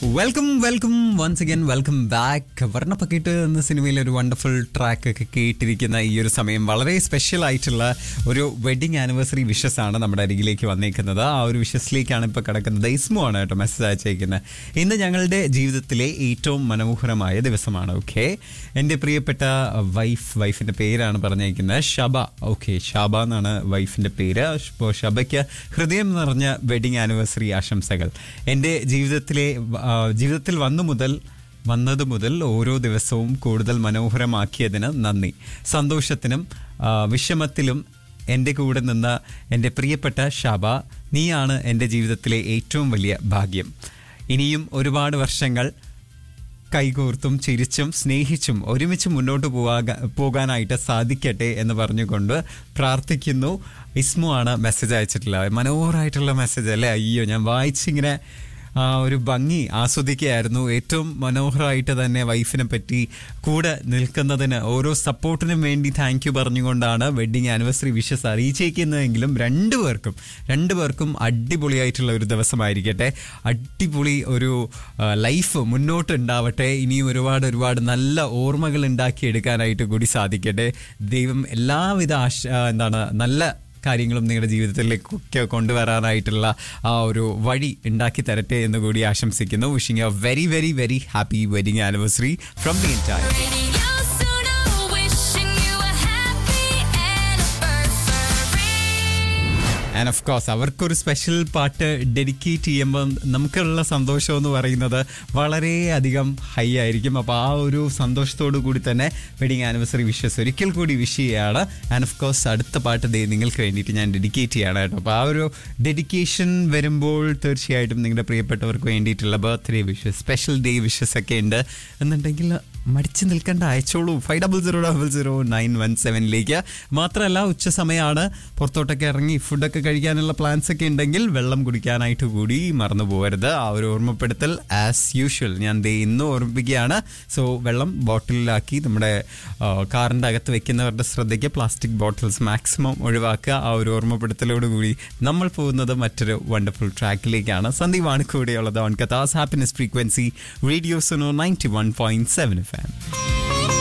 Welcome welcome once again welcome back Varnapakittu എന്ന സിനിമയിലെ ഒരു വണ്ടർഫുൾ ട്രാക്ക് ഒക്കെ കേട്ടിരിക്കുന്ന ഈ ഒരു സമയം വളരെ സ്പെഷ്യൽ ആയിട്ടുള്ള ഒരു വെഡിങ് ആനിവേഴ്സറി വിഷസ് ആണ് നമ്മുടെ അരികിലേക്ക് വന്നേക്കുന്നത് ആ ഒരു വിഷസിലേക്കാണ് ഇപ്പോൾ കിടക്കുന്നത് ഇസ്മു ആണ് കേട്ടോ മെസ്സേജ് അയച്ചേക്കുന്നത് ഇന്ന് ഞങ്ങളുടെ ജീവിതത്തിലെ ഏറ്റവും മനോഹരമായ ദിവസമാണ് ഓക്കെ എൻ്റെ പ്രിയപ്പെട്ട വൈഫ് വൈഫിൻ്റെ പേരാണ് പറഞ്ഞേക്കുന്നത് ഷബ ഓക്കെ ഷബ എന്നാണ് വൈഫിൻ്റെ പേര് അപ്പോൾ ഷബയ്ക്ക് ഹൃദയം നിറഞ്ഞ വെഡിങ് ആനിവേഴ്സറി ആശംസകൾ എൻ്റെ ജീവിതത്തിലെ ആ, ജീവിതത്തിൽ വന്നു മുതൽ വന്നത് മുതൽ ഓരോ ദിവസവും കൂടുതൽ മനോഹരമാക്കിയതിന് നന്ദി സന്തോഷത്തിനും ആ, വിഷമത്തിലും എൻ്റെ കൂടെ നിന്ന എൻ്റെ പ്രിയപ്പെട്ട ഷബ നീയാണ് എൻ്റെ ജീവിതത്തിലെ ഏറ്റവും വലിയ ഭാഗ്യം ഇനിയും ഒരുപാട് വർഷങ്ങൾ കൈകോർത്തും ചിരിച്ചും സ്നേഹിച്ചും ഒരുമിച്ച് മുന്നോട്ട് പോകാ പോകാനായിട്ട് സാധിക്കട്ടെ എന്ന് പറഞ്ഞുകൊണ്ട് പ്രാർത്ഥിക്കുന്നു ഇസ്മു ആണ് മെസ്സേജ് അയച്ചിട്ടുള്ളത് മനോഹരമായിട്ടുള്ള മെസ്സേജ് അല്ലേ അയ്യോ ഞാൻ വായിച്ചിങ്ങനെ ആ ഒരു ഭംഗി ആസ്വദിക്കുകയായിരുന്നു ഏറ്റവും മനോഹരമായിട്ട് തന്നെ വൈഫിനെ പറ്റി കൂടെ നിൽക്കുന്നതിന് ഓരോ സപ്പോർട്ടിനും വേണ്ടി താങ്ക് യു പറഞ്ഞുകൊണ്ടാണ് വെഡിങ് ആനിവേഴ്സറി വിഷസ് അറിയിച്ചേക്കുന്നതെങ്കിലും രണ്ടുപേർക്കും രണ്ടുപേർക്കും അടിപൊളിയായിട്ടുള്ള ഒരു ദിവസമായിരിക്കട്ടെ അടിപൊളി ഒരു ആ, ലൈഫ് മുന്നോട്ട് ഉണ്ടാവട്ടെ ഇനിയും ഒരുപാട് ഒരുപാട് നല്ല ഓർമ്മകൾ ഉണ്ടാക്കിയെടുക്കാനായിട്ട് കൂടി സാധിക്കട്ടെ ദൈവം എല്ലാവിധ ആശ ആ, എന്താണ് നല്ല കാര്യങ്ങളും നിങ്ങളുടെ ജീവിതത്തിലേക്ക് കൊണ്ടുവരാനായിട്ടുള്ള ആ ഒരു വഴി ഉണ്ടാക്കി തരട്ടെ എന്ന് കൂടി ആശംസിക്കുന്നു wishing a very very very happy wedding anniversary from the entire Radio Suno, wishing you a happy anniversary. And of course അവർക്കൊരു സ്പെഷ്യൽ പാട്ട് ഡെഡിക്കേറ്റ് ചെയ്യുമ്പോൾ നമുക്കുള്ള സന്തോഷം എന്ന് പറയുന്നത് വളരെയധികം ഹൈ ആയിരിക്കും അപ്പോൾ ആ ഒരു സന്തോഷത്തോടു കൂടി തന്നെ വെഡിങ് ആനിവേഴ്സറി വിഷസ് ഒരിക്കൽ കൂടി വിഷ് ചെയ്യുകയാണ് ആൻഡ് ഓഫ് കോഴ്സ് അടുത്ത പാട്ട് ദേ നിങ്ങൾക്ക് വേണ്ടിയിട്ട് ഞാൻ ഡെഡിക്കേറ്റ് ചെയ്യാണ് കേട്ടോ അപ്പോൾ ആ ഒരു ഡെഡിക്കേഷൻ വരുമ്പോൾ തീർച്ചയായിട്ടും നിങ്ങളുടെ പ്രിയപ്പെട്ടവർക്ക് വേണ്ടിയിട്ടുള്ള birthday wishes special day wishes ഒക്കെ ഉണ്ട് എന്നുണ്ടെങ്കിൽ മടിച്ചു നിൽക്കേണ്ട അയച്ചോളൂ five double zero double zero nine one സെവനിലേക്ക് മാത്രമല്ല ഉച്ച സമയമാണ് പുറത്തോട്ടൊക്കെ ഇറങ്ങി ഫുഡൊക്കെ കഴിക്കാനുള്ള പ്ലാൻസ് ഒക്കെ ഉണ്ടെങ്കിൽ വെള്ളം കുടിക്കാനായിട്ട് കൂടി മറന്നു പോകരുത് ആ ഒരു ഓർമ്മപ്പെടുത്തൽ ആസ് യൂഷ്വൽ ഞാൻ ദേ ഇന്ന് ഓർമ്മിപ്പിക്കുകയാണ് സോ വെള്ളം ബോട്ടിലാക്കി നമ്മുടെ ആ, കാറിൻ്റെ അകത്ത് വെക്കുന്നവരുടെ ശ്രദ്ധയ്ക്ക് പ്ലാസ്റ്റിക് ബോട്ടിൽസ് മാക്സിമം ഒഴിവാക്കുക ആ ഒരു ഓർമ്മപ്പെടുത്തലോട് കൂടി നമ്മൾ പോകുന്നത് മറ്റൊരു വണ്ടർഫുൾ ട്രാക്കിലേക്കാണ് സന്ദീപാണ് കൂടെയുള്ളത് ഓൺ കഥാസ് happiness frequency radio Suno ninety one point seven F M